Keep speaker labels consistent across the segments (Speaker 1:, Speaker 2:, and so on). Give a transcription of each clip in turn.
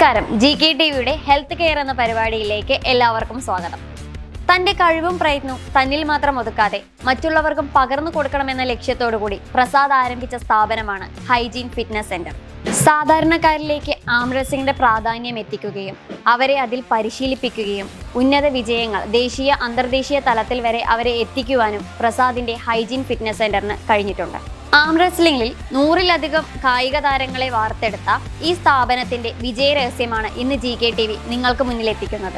Speaker 1: നമസ്കാരം G K T വിയുടെ health care എന്ന പരിപാടിയിലേക്ക് എല്ലാവർക്കും സ്വാഗതം തന്റെ കഴിവും പ്രയത്നവും തന്നിൽ മാത്രം ഒതുക്കാതെ മറ്റുള്ളവർക്കും പകർന്നു കൊടുക്കണമെന്ന ലക്ഷ്യത്തോടു കൂടി പ്രസാദ് ആരംഭിച്ച സ്ഥാപനമാണ് ഹൈജീൻ ഫിറ്റ്നസ് സെന്റർ സാധാരണക്കാരിലേക്ക് ആം റെസ്ലിംഗിന്റെ പ്രാധാന്യം എത്തിക്കുകയും അവരെ അതിൽ പരിശീലിപ്പിക്കുകയും ഉന്നത വിജയങ്ങൾ ദേശീയ അന്തർദേശീയ തലത്തിൽ വരെ അവരെ എത്തിക്കുവാനും പ്രസാദിന്റെ ഹൈജീൻ ഫിറ്റ്നസ് സെന്ററിന് കഴിഞ്ഞിട്ടുണ്ട് ആം റെസ്ലിംഗിൽ നൂറിലധികം കായിക താരങ്ങളെ വാർത്തെടുത്ത ഈ സ്ഥാപനത്തിന്റെ വിജയ രഹസ്യമാണ് ഇന്ന് ജി കെ ടി വി നിങ്ങൾക്ക് മുന്നിൽ എത്തിക്കുന്നത്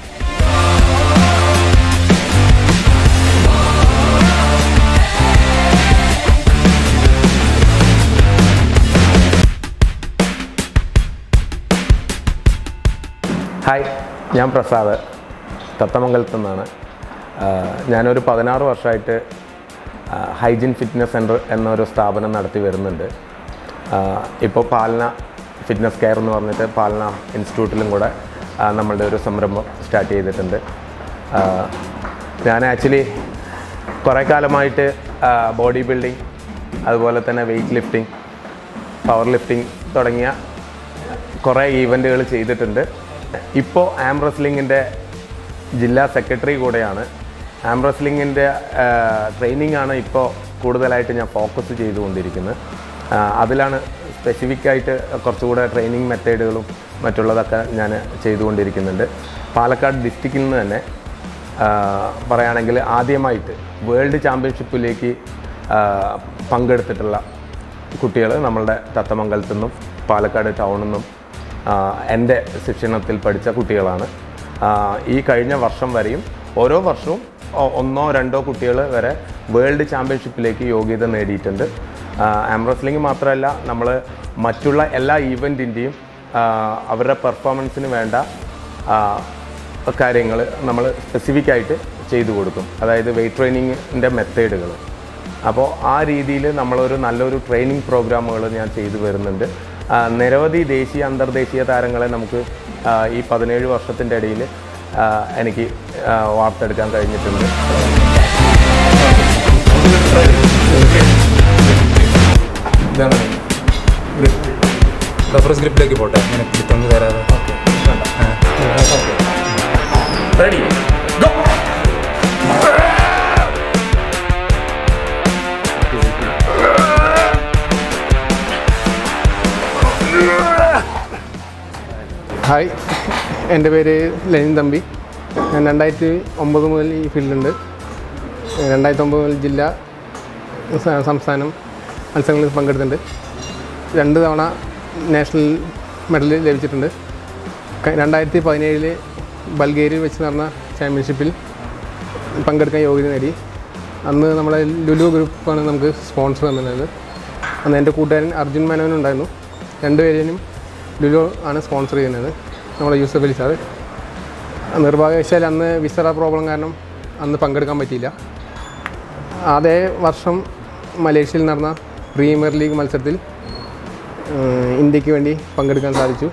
Speaker 2: ഹായ് ഞാൻ പ്രസാദ് തത്തമംഗലത്തു നിന്നാണ് ആഹ് ഞാനൊരു പതിനാറ് വർഷമായിട്ട് ആഹ് ഹൈജീൻ ഫിറ്റ്നസ് സെൻറ്റർ എന്നൊരു സ്ഥാപനം നടത്തി വരുന്നുണ്ട് ആഹ് ഇപ്പോൾ പാലന ഫിറ്റ്നസ് കെയർ എന്ന് പറഞ്ഞിട്ട് പാലന ഇൻസ്റ്റിറ്റ്യൂട്ടിലും കൂടെ ആഹ് നമ്മളുടെ ഒരു സംരംഭം സ്റ്റാർട്ട് ചെയ്തിട്ടുണ്ട് ആഹ് ഞാൻ ആക്ച്വലി കുറേ കാലമായിട്ട് ബോഡി ബിൽഡിംഗ് അതുപോലെ തന്നെ വെയ്റ്റ് ലിഫ്റ്റിംഗ് പവർ ലിഫ്റ്റിംഗ് തുടങ്ങിയ കുറേ ഈവൻറ്റുകൾ ചെയ്തിട്ടുണ്ട് ഇപ്പോൾ ആം റെസ്ലിങ്ങിൻ്റെ ജില്ലാ സെക്രട്ടറി കൂടെയാണ് ആം റെസ്ലിങ്ങിൻ്റെ ട്രെയിനിങ് ആണ് ഇപ്പോൾ കൂടുതലായിട്ട് ഞാൻ ഫോക്കസ് ചെയ്തുകൊണ്ടിരിക്കുന്നത് ആ, അതിലാണ് സ്പെസിഫിക് ആയിട്ട് കുറച്ചുകൂടെ ട്രെയിനിങ് മെത്തേഡുകളും മറ്റുള്ളതൊക്കെ ഞാൻ ചെയ്തുകൊണ്ടിരിക്കുന്നുണ്ട് പാലക്കാട് ഡിസ്ട്രിക്റ്റിൽ നിന്ന് തന്നെ ആ, പറയുകയാണെങ്കിൽ ആദ്യമായിട്ട് വേൾഡ് ചാമ്പ്യൻഷിപ്പിലേക്ക് ആ, പങ്കെടുത്തിട്ടുള്ള കുട്ടികൾ നമ്മളുടെ തത്തമംഗലത്തു നിന്നും പാലക്കാട് ടൗണിൽ നിന്നും ആഹ് എൻ്റെ ശിക്ഷണത്തിൽ പഠിച്ച കുട്ടികളാണ് ആഹ് ഈ കഴിഞ്ഞ വർഷം വരെയും ഓരോ വർഷവും ഒ- ഒന്നോ രണ്ടോ കുട്ടികൾ വരെ വേൾഡ് ചാമ്പ്യൻഷിപ്പിലേക്ക് യോഗ്യത നേടിയിട്ടുണ്ട് ആം റെസ്ലിംഗ് മാത്രമല്ല നമ്മൾ മറ്റുള്ള എല്ലാ ഈവൻറ്റിൻ്റെയും അവരുടെ പെർഫോമൻസിന് വേണ്ട കാര്യങ്ങൾ നമ്മൾ സ്പെസിഫിക് ആയിട്ട് ചെയ്തു കൊടുക്കും അതായത് വെയ്റ്റ് ട്രെയിനിങ്ങിൻ്റെ മെത്തേഡുകൾ അപ്പോൾ ആ രീതിയിൽ നമ്മളൊരു നല്ലൊരു ട്രെയിനിങ് പ്രോഗ്രാമുകൾ ഞാൻ ചെയ്തു വരുന്നുണ്ട് ആ, നിരവധി ദേശീയ അന്തർദേശീയ താരങ്ങളെ നമുക്ക് ആ, ഈ പതിനേഴ് വർഷത്തിൻ്റെ ഇടയിൽ ആ, എനിക്ക് ആ, വാർത്തെടുക്കാൻ കഴിഞ്ഞിട്ടുണ്ട്
Speaker 3: ഇതാണ് ഗ്രിപ്പ് റഫറൻസ് ഗ്രിപ്പിലേക്ക് പോട്ടെ ഇങ്ങനെ പിടിത്തൊന്ന് തരാതെ റെഡി
Speaker 4: ഹായ് എൻ്റെ പേര് ലെനിൻ തമ്പി ഞാൻ രണ്ടായിരത്തി ഒമ്പത് മുതൽ ഈ ഫീൽഡിലുണ്ട് രണ്ടായിരത്തി ഒമ്പത് മുതൽ ജില്ലാ സ- സംസ്ഥാനം മത്സരങ്ങളിൽ പങ്കെടുത്തിട്ടുണ്ട് രണ്ട് തവണ നാഷണൽ മെഡൽ ലഭിച്ചിട്ടുണ്ട് ക- രണ്ടായിരത്തി പതിനേഴിൽ ബൾഗേരിയയിൽ വെച്ച് നടന്ന ചാമ്പ്യൻഷിപ്പിൽ പങ്കെടുക്കാൻ യോഗ്യത നേടി അന്ന് നമ്മളെ ലുലു ഗ്രൂപ്പാണ് നമുക്ക് സ്പോൺസർ തന്നിരുന്നത് അന്ന് എൻ്റെ കൂട്ടുകാരൻ അർജുൻ മേനോൻ ഉണ്ടായിരുന്നു രണ്ടുപേരും ലുലു ആണ് സ്പോൺസർ ചെയ്യുന്നത് നമ്മുടെ യൂസഫ് അലി സാറ് നിർഭാഗ്യവശാൽ അന്ന് വിസറ പ്രോബ്ലം കാരണം അന്ന് പങ്കെടുക്കാൻ പറ്റിയില്ല അതേ വർഷം മലേഷ്യയിൽ നടന്ന പ്രീമിയർ ലീഗ് മത്സരത്തിൽ ഏഹ്, ഇന്ത്യക്ക് വേണ്ടി പങ്കെടുക്കാൻ സാധിച്ചു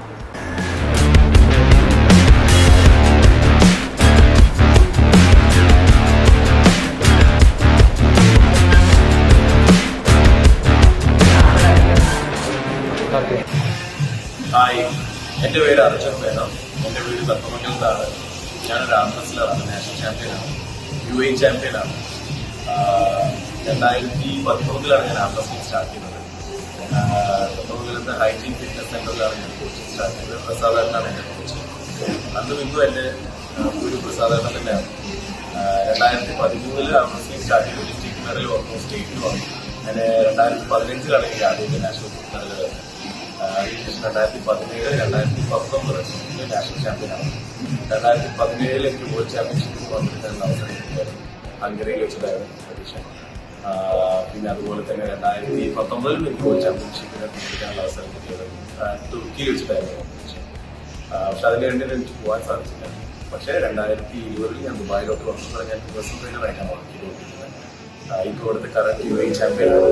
Speaker 5: ഹായ് എൻ്റെ പേര് അർജുൻ മേനോൻ എൻ്റെ വീട് തത്വമംഗലത്താണ് ഞാനൊരു ആംബസിലറാണ് നാഷണൽ ചാമ്പ്യനാണ് യു എ ചാമ്പ്യനാണ് ആഹ് രണ്ടായിരത്തി പത്തൊമ്പതിലാണ് ഞാൻ ആംബസിൽ സ്റ്റാർട്ട് ചെയ്യുന്നത് ആഹ് തത്വമംഗലത്തെ ഹൈജീൻ ഫിറ്റ്നസ് സെൻ്ററിലാണ് ഞാൻ കോച്ചിങ് സ്റ്റാർട്ട് ചെയ്തത് പ്രസാദാരനാണ് എൻ്റെ കോച്ച് അന്നും ഇന്നും എൻ്റെ ആഹ് ഗുരു പ്രസാദാരൻ തന്നെയാണ് ആഹ് രണ്ടായിരത്തി പതിമൂന്നില് ആംബസിൽ സ്റ്റാർട്ട് ചെയ്ത് ഡിസ്ട്രിക്ട് മെഡൽ വന്നു സ്റ്റേറ്റിൽ വന്നു അങ്ങനെ രണ്ടായിരത്തി പതിനഞ്ചിലാണ് എനിക്ക് ആദ്യത്തെ നാഷണൽ മെഡൽ വരുന്നത് രണ്ടായിരത്തി പതിനേഴ് രണ്ടായിരത്തി പത്തൊമ്പത് നാഷണൽ ചാമ്പ്യനാണ് രണ്ടായിരത്തി പതിനേഴിൽ എനിക്ക് വേൾഡ് ചാമ്പ്യൻഷിപ്പിൽ പങ്കെടുക്കാനുള്ള അവസരം കിട്ടിയായിരുന്നു ഹംഗറിയിൽ വെച്ചിട്ടായിരുന്നു പരീക്ഷ ആഹ് പിന്നെ അതുപോലെ തന്നെ രണ്ടായിരത്തി പത്തൊമ്പതിൽ എനിക്ക് വേൾഡ് ചാമ്പ്യൻഷിപ്പിന് പങ്കെടുക്കാനുള്ള അവസരം കിട്ടിയത് ആഹ് തുർക്കിയിൽ വെച്ചിട്ടായിരുന്നു പരീക്ഷ പക്ഷെ അതിന് വേണ്ടി എനിക്ക് പോകാൻ സാധിച്ചില്ല പക്ഷേ രണ്ടായിരത്തി ഇരുപതിൽ ഞാൻ ദുബായിലോട്ട് വന്നപ്പോൾ ഞാൻ പേഴ്സണൽ ട്രെയിനറായിട്ടാണ് വർക്ക് ചെയ്തുകൊണ്ടിരിക്കുന്നത് ആഹ് ഇപ്പോൾ ഇവിടുത്തെ കറക്റ്റ് യു എ ചാമ്പ്യനാണ്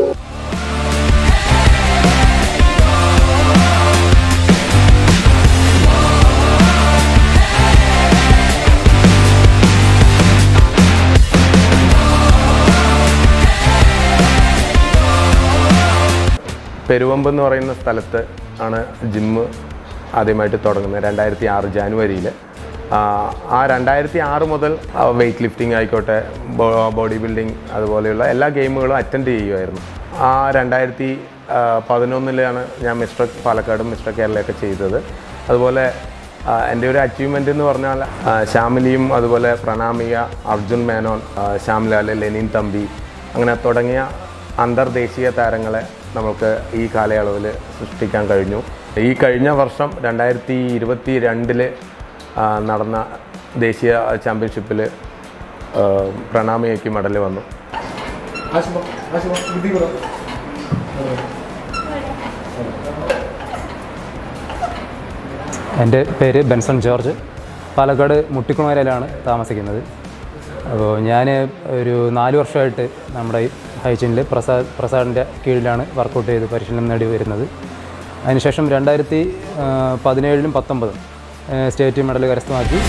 Speaker 2: പെരുവമ്പ് എന്ന് പറയുന്ന സ്ഥലത്ത് ആണ് ജിമ്മ് ആദ്യമായിട്ട് തുടങ്ങുന്നത് രണ്ടായിരത്തി ആറ് ജാനുവരിയിൽ ആ രണ്ടായിരത്തി ആറ് മുതൽ വെയ്റ്റ് ലിഫ്റ്റിംഗ് ആയിക്കോട്ടെ ബോഡി ബിൽഡിംഗ് അതുപോലെയുള്ള എല്ലാ ഗെയിമുകളും അറ്റൻഡ് ചെയ്യുമായിരുന്നു ആ രണ്ടായിരത്തി പതിനൊന്നിലാണ് ഞാൻ മിസ്റ്റർ പാലക്കാടും മിസ്റ്റർ കേരളയൊക്കെ ചെയ്തത് അതുപോലെ ആ, എൻ്റെ ഒരു അച്ചീവ്മെൻ്റ് എന്ന് പറഞ്ഞാൽ ആ, ശ്യാമിലിയും അതുപോലെ പ്രണാമിക അർജുൻ മേനോൻ ആ, ശ്യാംലാൽ ലെനിൻ തമ്പി അങ്ങനെ തുടങ്ങിയ അന്തർദേശീയ താരങ്ങളെ നമുക്ക് ഈ കാലയളവിൽ സൃഷ്ടിക്കാൻ കഴിഞ്ഞു ഈ കഴിഞ്ഞ വർഷം രണ്ടായിരത്തി ഇരുപത്തി രണ്ടില് നടന്ന ദേശീയ ചാമ്പ്യൻഷിപ്പിൽ പ്രണാമിയയ്ക്ക് മെഡൽ വന്നു
Speaker 3: എൻ്റെ പേര് ബെൻസൺ ജോർജ് പാലക്കാട് മുട്ടിക്കുണവരയിലാണ് താമസിക്കുന്നത് അപ്പോൾ ഞാൻ ഒരു നാല് വർഷമായിട്ട് നമ്മുടെ ഹൈജീനിൽ പ്രസാദ് പ്രസാദിൻ്റെ കീഴിലാണ് വർക്കൗട്ട് ചെയ്ത് പരിശീലനം നേടി വരുന്നത് അതിനുശേഷം രണ്ടായിരത്തി പതിനേഴിലും പത്തൊമ്പതും സ്റ്റേറ്റ് മെഡൽ കരസ്ഥമാക്കി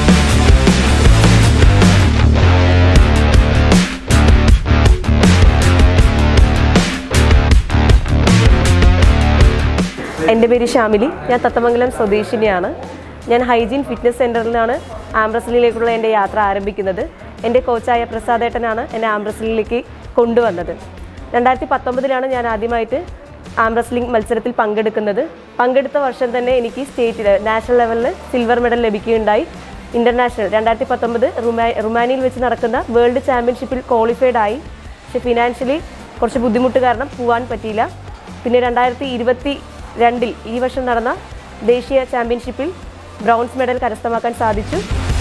Speaker 6: എൻ്റെ പേര് ഷാമിലി ഞാൻ തത്തമംഗലം സ്വദേശിനിയാണ് ഞാൻ ഹൈജീൻ ഫിറ്റ്നസ് സെൻറ്ററിലാണ് ആംബ്രസിലേക്കുള്ള എൻ്റെ യാത്ര ആരംഭിക്കുന്നത് എൻ്റെ കോച്ചായ പ്രസാദേട്ടനാണ് എന്നെ ആംബ്രസിലേക്ക് കൊണ്ടുവന്നത് രണ്ടായിരത്തി പത്തൊമ്പതിലാണ് ഞാൻ ആദ്യമായിട്ട് ആംബ്രസ്ലിംഗ് മത്സരത്തിൽ പങ്കെടുക്കുന്നത് പങ്കെടുത്ത വർഷം തന്നെ എനിക്ക് സ്റ്റേറ്റിൽ നാഷണൽ ലെവലിൽ സിൽവർ മെഡൽ ലഭിക്കുകയുണ്ടായി ഇൻ്റർനാഷണൽ രണ്ടായിരത്തി പത്തൊമ്പത് റുമാ റുമാനിയിൽ വെച്ച് നടക്കുന്ന വേൾഡ് ചാമ്പ്യൻഷിപ്പിൽ ക്വാളിഫൈഡ് ആയി പക്ഷെ ഫിനാൻഷ്യലി കുറച്ച് ബുദ്ധിമുട്ട് കാരണം പോകാൻ പറ്റിയില്ല പിന്നെ രണ്ടായിരത്തി ഇരുപത്തി രണ്ടിൽ ഈ വർഷം നടന്ന ദേശീയ ചാമ്പ്യൻഷിപ്പിൽ ബ്രോൺസ് മെഡൽ കരസ്ഥമാക്കാൻ സാധിച്ചു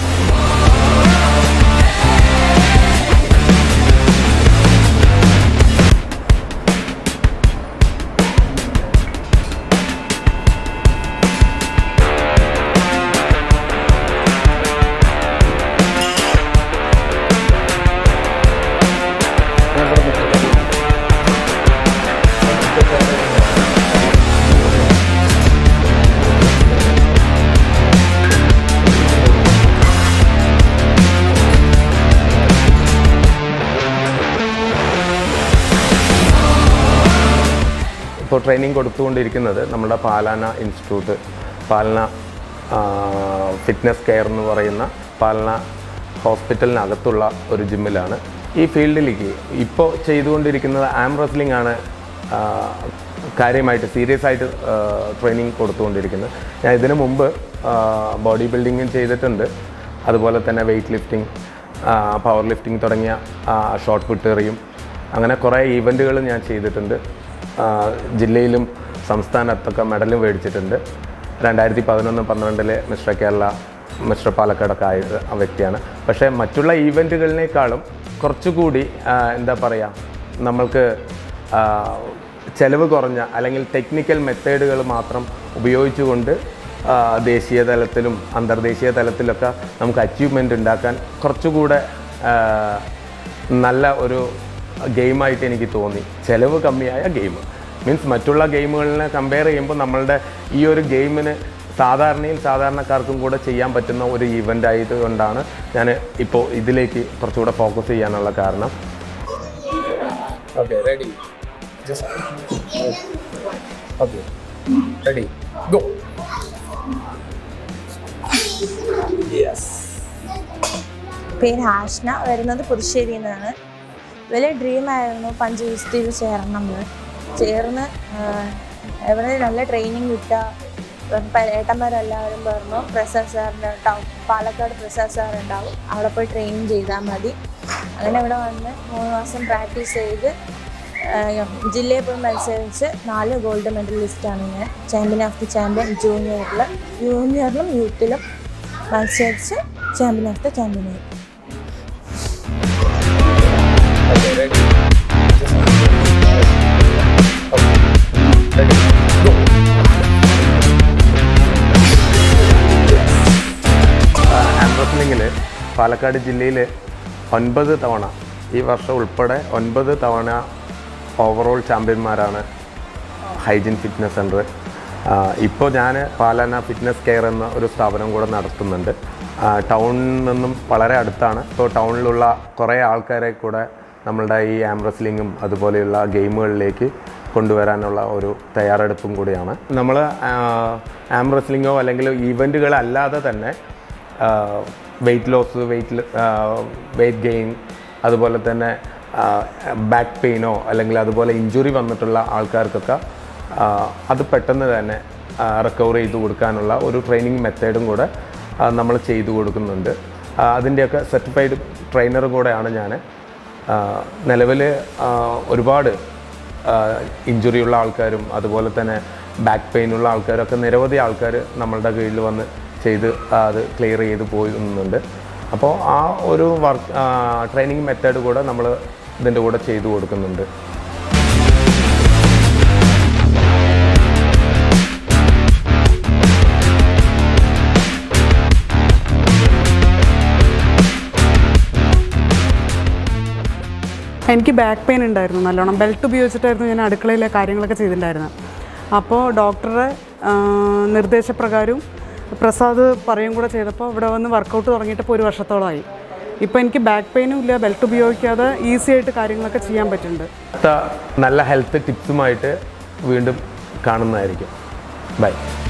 Speaker 2: ഇപ്പോൾ ട്രെയിനിങ് കൊടുത്തുകൊണ്ടിരിക്കുന്നത് നമ്മുടെ Palana institute Palana fitness care എന്ന് പറയുന്ന പാലന ഹോസ്പിറ്റലിനകത്തുള്ള ഒരു ജിമ്മിലാണ് ഈ ഫീൽഡിലേക്ക് ഇപ്പോൾ ചെയ്തുകൊണ്ടിരിക്കുന്നത് ആം റെസ്ലിംഗ് ആണ് ആ, കാര്യമായിട്ട് സീരിയസ് ആയിട്ട് ട്രെയിനിങ് കൊടുത്തുകൊണ്ടിരിക്കുന്നത് ഞാൻ ഇതിനു മുമ്പ് ബോഡി ബിൽഡിങ്ങും ചെയ്തിട്ടുണ്ട് അതുപോലെ തന്നെ വെയ്റ്റ് ലിഫ്റ്റിംഗ് പവർ ലിഫ്റ്റിംഗ് തുടങ്ങിയ ഷോർട്ട് പുട്ടെറിയും അങ്ങനെ കുറേ ഈവൻറ്റുകൾ ഞാൻ ചെയ്തിട്ടുണ്ട് ആ, ജില്ലയിലും സംസ്ഥാനത്തൊക്കെ മെഡലും മേടിച്ചിട്ടുണ്ട് രണ്ടായിരത്തി പതിനൊന്ന് പന്ത്രണ്ടിലെ മിസ്റ്റർ കേരള മിസ്റ്റർ പാലക്കാടൊക്കെ ആയ വ്യക്തിയാണ് പക്ഷേ മറ്റുള്ള ഈവൻറ്റുകളിനേക്കാളും കുറച്ചുകൂടി ആ, എന്താ പറയുക നമ്മൾക്ക് ആ, ചെലവ് കുറഞ്ഞ അല്ലെങ്കിൽ ടെക്നിക്കൽ മെത്തേഡുകൾ മാത്രം ഉപയോഗിച്ചുകൊണ്ട് ആ, ദേശീയ തലത്തിലും അന്തർദേശീയ തലത്തിലൊക്കെ നമുക്ക് അച്ചീവ്മെൻ്റ് ഉണ്ടാക്കാൻ കുറച്ചുകൂടെ ആ, നല്ല ഒരു ഗെയിമായിട്ട് എനിക്ക് തോന്നി ചിലവ് കമ്മിയായ ഗെയിം മീൻസ് മറ്റുള്ള ഗെയിമുകളിനെ കമ്പയർ ചെയ്യുമ്പോൾ നമ്മളുടെ ഈ ഒരു ഗെയിമിന് സാധാരണയും സാധാരണക്കാർക്കും കൂടെ ചെയ്യാൻ പറ്റുന്ന ഒരു ഇവൻ്റ് ആയതുകൊണ്ടാണ് ഞാൻ ഇപ്പോൾ ഇതിലേക്ക് കുറച്ചുകൂടെ ഫോക്കസ് ചെയ്യാനുള്ള കാരണം
Speaker 3: Okay, ready. Just okay. Ready. Go. Yes.
Speaker 7: പേര് ആഷ്ന വരുന്നത് പുതുശ്ശേരിയിൽ നിന്നാണ് വലിയ ഡ്രീമായിരുന്നു പഞ്ച് ഗുസ്തിയിൽ ചേരണം എന്ന് ചേർന്ന് ആഹ്, എവിടെ നല്ല ട്രെയിനിങ് കിട്ടുക ഏട്ടന്മാരെല്ലാവരും പറഞ്ഞു പ്രസാദ് സാറിൻ്റെ ടൗൺ പാലക്കാട് പ്രസാദ് സാർ ഉണ്ടാവും അവിടെ പോയി ട്രെയിനിങ് ചെയ്താൽ മതി അങ്ങനെ ഇവിടെ വന്ന് മൂന്ന് മാസം പ്രാക്ടീസ് ചെയ്ത് ആഹ്, ജില്ലയിൽ പോയി മത്സരിച്ച് നാല് ഗോൾഡ് മെഡലിസ്റ്റാണ് ഞാൻ ചാമ്പ്യൻ ഓഫ് ദി ചാമ്പ്യൻ ജൂനിയറിൽ ജൂനിയറിലും യൂത്തിലും മത്സരിച്ച് ചാമ്പ്യൻ ഓഫ് ദ ചാമ്പ്യനായി
Speaker 3: Okay, ready. Just okay. Ready. Go.
Speaker 2: Hand റെസ്ലിങ്ങിൽ പാലക്കാട് ജില്ലയിൽ ഒൻപത് തവണ ഈ വർഷം ഉൾപ്പെടെ ഒൻപത് തവണ ഓവറോൾ ചാമ്പ്യന്മാരാണ് ഹൈജീൻ ഫിറ്റ്നസ് സെൻറ്റർ ഇപ്പോൾ ഞാൻ പാലന ഫിറ്റ്നസ് കെയർ എന്ന ഒരു സ്ഥാപനം കൂടെ നടത്തുന്നുണ്ട് ആ, ടൗണിൽ നിന്നും വളരെ അടുത്താണ് ഇപ്പോൾ ടൗണിലുള്ള കുറേ ആൾക്കാരെ കൂടെ നമ്മളുടെ ഈ ആം റെസ്ലിങ്ങും അതുപോലെയുള്ള ഗെയിമുകളിലേക്ക് കൊണ്ടുവരാനുള്ള ഒരു തയ്യാറെടുപ്പും കൂടിയാണ് നമ്മൾ ആം റെസ്ലിങ്ങോ അല്ലെങ്കിൽ ഈവൻറ്റുകളല്ലാതെ തന്നെ weight loss weight weight gain അതുപോലെ തന്നെ ബാക്ക് പെയിനോ അല്ലെങ്കിൽ അതുപോലെ ഇഞ്ചുറി വന്നിട്ടുള്ള ആൾക്കാർക്കൊക്കെ ആ, അത് പെട്ടെന്ന് തന്നെ റിക്കവർ ചെയ്ത് കൊടുക്കാനുള്ള ഒരു ട്രെയിനിങ് മെത്തേഡും കൂടെ നമ്മൾ ചെയ്തു കൊടുക്കുന്നുണ്ട് ആ, അതിൻ്റെയൊക്കെ സർട്ടിഫൈഡ് ട്രെയിനറും കൂടെയാണ് ഞാൻ നിലവിൽ ഒരുപാട് ഇഞ്ചുറി ഉള്ള ആൾക്കാരും അതുപോലെ തന്നെ ബാക്ക് പെയിൻ ഉള്ള ആൾക്കാരൊക്കെ നിരവധി ആൾക്കാർ നമ്മളുടെ കീഴിൽ വന്ന് ചെയ്ത് ആ, അത് ക്ലിയർ ചെയ്ത് പോകുന്നുണ്ട് അപ്പോൾ ആ ഒരു വർക്ക് ട്രെയിനിങ് മെത്തേഡ് കൂടെ നമ്മൾ ഇതിൻ്റെ കൂടെ ചെയ്തു കൊടുക്കുന്നുണ്ട്
Speaker 8: എനിക്ക് ബാക്ക് പെയിൻ ഉണ്ടായിരുന്നു നല്ലോണം ബെൽറ്റ് ഉപയോഗിച്ചിട്ടായിരുന്നു ഞാൻ അടുക്കളയിലെ കാര്യങ്ങളൊക്കെ ചെയ്തിട്ടുണ്ടായിരുന്നത് അപ്പോൾ ഡോക്ടറുടെ ആ, നിർദ്ദേശപ്രകാരവും പ്രസാദ് പറയും കൂടെ ചെയ്തപ്പോൾ ഇവിടെ വന്ന് വർക്കൗട്ട് തുടങ്ങിയിട്ട് ഇപ്പോൾ ഒരു വർഷത്തോളമായി ഇപ്പോൾ എനിക്ക് ബാക്ക് പെയിനും ഇല്ല ബെൽറ്റ് ഉപയോഗിക്കാതെ ഈസി ആയിട്ട് കാര്യങ്ങളൊക്കെ ചെയ്യാൻ പറ്റുന്നുണ്ട്
Speaker 2: അടുത്ത നല്ല ഹെൽത്ത് ടിപ്സുമായിട്ട് വീണ്ടും കാണുന്നതായിരിക്കും ബൈ